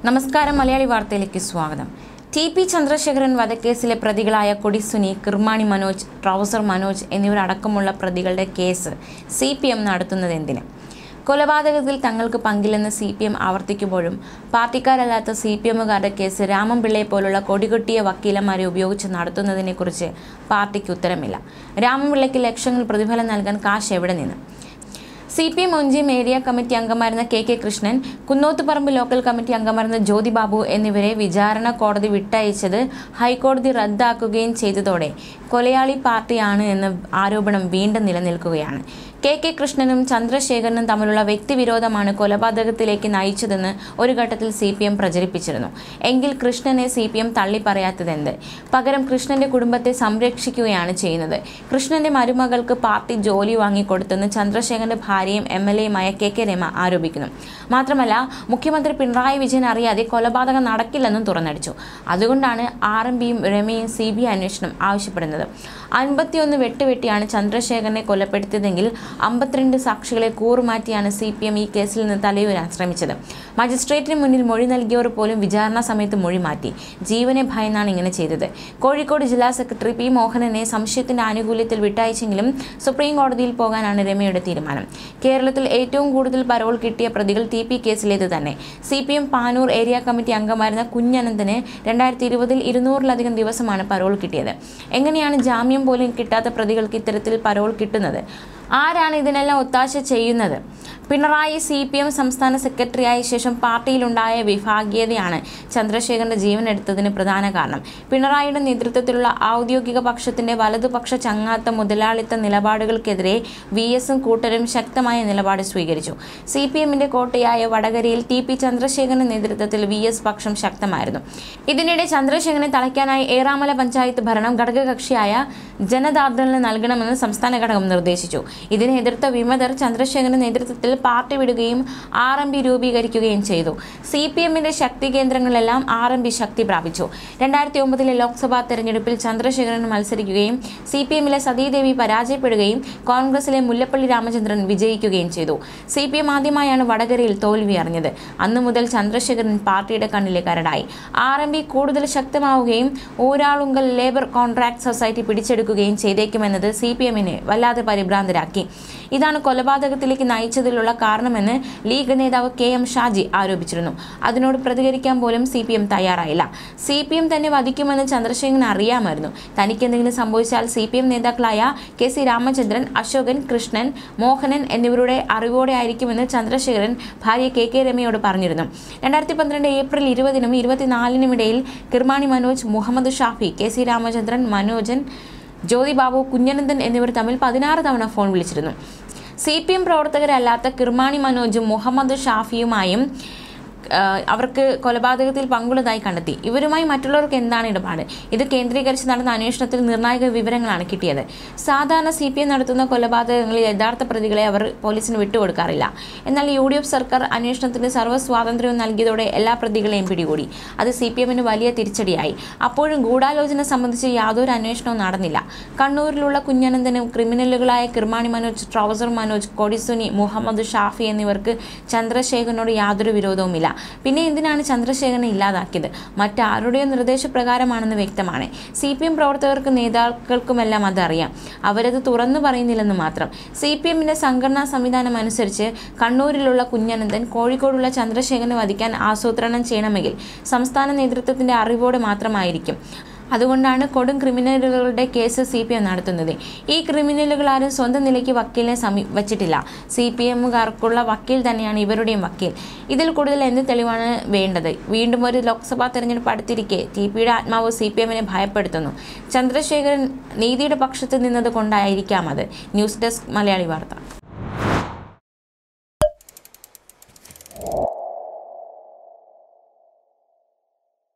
നമസ്കാരം മലയാളി വാർത്തയിലേക്ക് സ്വാഗതം ടി പി ചന്ദ്രശേഖരൻ വധക്കേസിലെ പ്രതികളായ കൊടിസുനി കിർമാണി മനോജ് ട്രൗസർ മനോജ് എന്നിവരടക്കമുള്ള പ്രതികളുടെ കേസ് സി പി എം നടത്തുന്നത് എന്തിന് കൊലപാതകത്തിൽ തങ്ങൾക്ക് പങ്കില്ലെന്ന് സി പി എം ആവർത്തിക്കുമ്പോഴും പാർട്ടിക്കാരല്ലാത്ത സി പി എമ്മുകാരുടെ കേസ് രാമൻപിള്ളയെ പോലുള്ള കൊടികൊട്ടിയ വക്കീലന്മാരെ ഉപയോഗിച്ച് നടത്തുന്നതിനെക്കുറിച്ച് പാർട്ടിക്ക് ഉത്തരമില്ല രാമൻപിള്ളയ്ക്ക് ലക്ഷങ്ങൾ പ്രതിഫലം നൽകാൻ കാശ് എവിടെ നിന്ന് C P M Onchiyam area committee അംഗമായിരുന്ന K K Krishnan Kunnothuparamba local committee അംഗമായിരുന്ന ജ്യോതി ബാബു എന്നിവരെ വിചാരണ കോടതി വിട്ടയച്ചത് ഹൈക്കോടതി റദ്ദാക്കുകയും ചെയ്തതോടെ കൊലയാളി പാർട്ടിയാണ് എന്ന ആരോപണം വീണ്ടും നിലനിൽക്കുകയാണ് കെ കെ കൃഷ്ണനും ചന്ദ്രശേഖരനും തമ്മിലുള്ള വ്യക്തിവിരോധമാണ് കൊലപാതകത്തിലേക്ക് നയിച്ചതെന്ന് ഒരു ഘട്ടത്തിൽ സി പി എം പ്രചരിപ്പിച്ചിരുന്നു എങ്കിൽ കൃഷ്ണനെ സി പി എം തള്ളിപ്പറയാത്തതെന്ത് പകരം കൃഷ്ണന്റെ കുടുംബത്തെ സംരക്ഷിക്കുകയാണ് ചെയ്യുന്നത് കൃഷ്ണന്റെ മരുമകൾക്ക് പാർട്ടി ജോലി വാങ്ങിക്കൊടുത്തെന്ന് ചന്ദ്രശേഖരന്റെ ഭാര്യയും എം എൽ എയുമായ കെ കെ രമ ആരോപിക്കുന്നു മാത്രമല്ല മുഖ്യമന്ത്രി പിണറായി വിജയൻ അറിയാതെ കൊലപാതകം നടക്കില്ലെന്നും തുറന്നടിച്ചു അതുകൊണ്ടാണ് ആർ എം പിയും രമയും സി ബി ഐ അന്വേഷണം ആവശ്യപ്പെടുന്നത് അൻപത്തിയൊന്ന് വെട്ടുവെട്ടിയാണ് ചന്ദ്രശേഖരനെ കൊലപ്പെടുത്തിയതെങ്കിൽ അമ്പത്തിരണ്ട് സാക്ഷികളെ കൂറുമാറ്റിയാണ് സി പി എം ഈ കേസിൽ നിന്ന് തലയുരാൻ ശ്രമിച്ചത് മജിസ്ട്രേറ്റിന് മുന്നിൽ മൊഴി നൽകിയവർ പോലും വിചാരണ സമയത്ത് മൊഴി മാറ്റി ജീവനെ ഭയന്നാണ് ഇങ്ങനെ ചെയ്തത് കോഴിക്കോട് ജില്ലാ സെക്രട്ടറി പി മോഹനനെ സംശയത്തിന്റെ ആനുകൂല്യത്തിൽ വിട്ടയച്ചെങ്കിലും സുപ്രീം കോടതിയിൽ പോകാനാണ് രമയുടെ തീരുമാനം കേരളത്തിൽ ഏറ്റവും കൂടുതൽ പരോൾ കിട്ടിയ പ്രതികൾ ടി പി കേസിലേത് തന്നെ C P M Panoor area committee അംഗമായിരുന്ന കുഞ്ഞനന്തന് രണ്ടായിരത്തി ഇരുപതിൽ ഇരുന്നൂറിലധികം ദിവസമാണ് പരോൾ കിട്ടിയത് എങ്ങനെയാണ് ജാമ്യം പോലും കിട്ടാത്ത പ്രതികൾക്ക് ഇത്തരത്തിൽ പരോൾ കിട്ടുന്നത് ആരാണ് ഇതിനെല്ലാം ഒത്താശ ചെയ്യുന്നത് പിണറായി സി പി എം സംസ്ഥാന സെക്രട്ടറിയായ ശേഷം പാർട്ടിയിലുണ്ടായ വിഭാഗീയതയാണ് ചന്ദ്രശേഖരന്റെ ജീവൻ എടുത്തതിന് പ്രധാന കാരണം പിണറായിയുടെ നേതൃത്വത്തിലുള്ള ഔദ്യോഗിക പക്ഷത്തിന്റെ വലതുപക്ഷ ചങ്ങാത്ത മുതലാളിത്ത നിലപാടുകൾക്കെതിരെ വി എസും കൂട്ടരും ശക്തമായ നിലപാട് സ്വീകരിച്ചു സി പി എമ്മിന്റെ കോട്ടയായ വടകരയിൽ ടി പി ചന്ദ്രശേഖരന്റെ നേതൃത്വത്തിൽ വി എസ് പക്ഷം ശക്തമായിരുന്നു ഇതിനിടെ ചന്ദ്രശേഖരനെ തളയ്ക്കാനായി ഏറാമല പഞ്ചായത്ത് ഭരണം ഘടകകക്ഷിയായ ജനതാദളിന് നൽകണമെന്ന് സംസ്ഥാന ഘടകം നിർദ്ദേശിച്ചു ഇതിനെ എതിർത്ത വിമതർ ചന്ദ്രശേഖരന്റെ നേതൃത്വത്തിൽ പാർട്ടി വിടുകയും ആർ എം പി രൂപീകരിക്കുകയും ചെയ്തു സി പി എമ്മിന്റെ ശക്തി കേന്ദ്രങ്ങളെല്ലാം ആർ എം പി ശക്തി പ്രാപിച്ചു രണ്ടായിരത്തി ഒമ്പതിലെ ലോക്സഭാ തെരഞ്ഞെടുപ്പിൽ ചന്ദ്രശേഖരൻ മത്സരിക്കുകയും സി പി എമ്മിലെ സതീദേവി പരാജയപ്പെടുകയും കോൺഗ്രസിലെ മുല്ലപ്പള്ളി രാമചന്ദ്രൻ വിജയിക്കുകയും ചെയ്തു സി പി എം ആദ്യമായാണ് വടകരയിൽ തോൽവി അറിഞ്ഞത് അന്നു മുതൽ ചന്ദ്രശേഖരൻ പാർട്ടിയുടെ കണ്ണിലെ കരടായി ആർ എം പി കൂടുതൽ ശക്തമാവുകയും ഊരാളുങ്കൽ ലേബർ കോൺട്രാക്ട് സൊസൈറ്റി പിടിച്ചെടുക്കുകയും ചെയ്തേക്കുമെന്നത് സി പി എമ്മിനെ വല്ലാതെ പരിഭ്രാന്തരാക്കി ഇതാണ് കൊലപാതകത്തിലേക്ക് നയിച്ചതിലുള്ള കാരണമെന്ന് ലീഗ് നേതാവ് കെ എം ഷാജി ആരോപിച്ചിരുന്നു അതിനോട് പ്രതികരിക്കാൻ പോലും സി പി എം തയ്യാറായില്ല സി പി എം തന്നെ വധിക്കുമെന്ന് ചന്ദ്രശേഖരൻ അറിയാമായിരുന്നു തനിക്ക് എന്തെങ്കിലും സംഭവിച്ചാൽ സി പി എം നേതാക്കളായ കെ സി രാമചന്ദ്രൻ അശോകൻ കൃഷ്ണൻ മോഹനൻ എന്നിവരുടെ അറിവോടെ ആയിരിക്കുമെന്ന് ചന്ദ്രശേഖരൻ ഭാര്യ കെ കെ രമയോട് പറഞ്ഞിരുന്നു രണ്ടായിരത്തി പന്ത്രണ്ട് ഏപ്രിൽ ഇരുപതിനും ഇരുപത്തിനാലിനും ഇടയിൽ കിർമാണി മനോജ് മുഹമ്മദ് ഷാഫി കെ സി രാമചന്ദ്രൻ മനോജൻ ജ്യോതി ബാബു കുഞ്ഞനന്ദൻ എന്നിവർ തമ്മിൽ പതിനാറ് തവണ ഫോൺ വിളിച്ചിരുന്നു സി പി എം പ്രവർത്തകരല്ലാത്ത കിർമാണി മനോജും മുഹമ്മദ് ഷാഫിയുമായും ആ, അവർക്ക് കൊലപാതകത്തിൽ പങ്കുള്ളതായി കണ്ടെത്തി ഇവരുമായി മറ്റുള്ളവർക്ക് എന്താണ് ഇടപാട് ഇത് കേന്ദ്രീകരിച്ച് നടന്ന അന്വേഷണത്തിൽ നിർണായക വിവരങ്ങളാണ് കിട്ടിയത് സാധാരണ സി പി എം നടത്തുന്ന കൊലപാതകങ്ങളിൽ യഥാർത്ഥ പ്രതികളെ അവർ പോലീസിന് വിട്ടുകൊടുക്കാറില്ല എന്നാൽ യു ഡി എഫ് സർക്കാർ അന്വേഷണത്തിന് സർവ്വ സ്വാതന്ത്ര്യവും നൽകിയതോടെ എല്ലാ പ്രതികളെയും പിടികൂടി അത് സി പി എമ്മിന് വലിയ തിരിച്ചടിയായി അപ്പോഴും ഗൂഢാലോചന സംബന്ധിച്ച് യാതൊരു അന്വേഷണവും നടന്നില്ല കണ്ണൂരിലുള്ള കുഞ്ഞനന്ദനും ക്രിമിനലുകളായ കിർമാണി മനോജ് ട്രൗസർ മനോജ് കൊടിസുനി മുഹമ്മദ് ഷാഫി എന്നിവർക്ക് ചന്ദ്രശേഖരനോട് യാതൊരു വിരോധവുമില്ല പിന്നെ എന്തിനാണ് ചന്ദ്രശേഖരനെ ഇല്ലാതാക്കിയത് മറ്റാരുടെയോ നിർദ്ദേശപ്രകാരമാണെന്ന് വ്യക്തമാണ് സി പി എം പ്രവർത്തകർക്ക് നേതാക്കൾക്കുമെല്ലാം അതറിയാം അവരത് തുറന്നു പറയുന്നില്ലെന്ന് മാത്രം സി പി എമ്മിന്റെ സംഘടനാ സംവിധാനം അനുസരിച്ച് കണ്ണൂരിലുള്ള കുഞ്ഞനന്ദൻ കോഴിക്കോടുള്ള ചന്ദ്രശേഖരനെ വധിക്കാൻ ആസൂത്രണം ചെയ്യണമെങ്കിൽ സംസ്ഥാന നേതൃത്വത്തിന്റെ അറിവോടെ മാത്രമായിരിക്കും അതുകൊണ്ടാണ് കൊടും ക്രിമിനലുകളുടെ കേസ് സി പി എം നടത്തുന്നത് ഈ ക്രിമിനലുകൾ ആരും സ്വന്തം നിലയ്ക്ക് വക്കീലിനെ സമീ വച്ചിട്ടില്ല സി പി എമ്മുകാർക്കുള്ള വക്കീൽ തന്നെയാണ് ഇവരുടെയും വക്കീൽ ഇതിൽ കൂടുതൽ എന്ത് തെളിവാണ് വേണ്ടത് വീണ്ടും ഒരു ലോക്സഭാ തെരഞ്ഞെടുപ്പ് അടുത്തിരിക്കെ ടി പിയുടെ ആത്മാവ് സി പി എമ്മിനെ ഭയപ്പെടുത്തുന്നു ചന്ദ്രശേഖരൻ നീതിയുടെ പക്ഷത്ത് നിന്നത് കൊണ്ടായിരിക്കാം അത് ന്യൂസ് ഡെസ്ക് മലയാളി വാർത്ത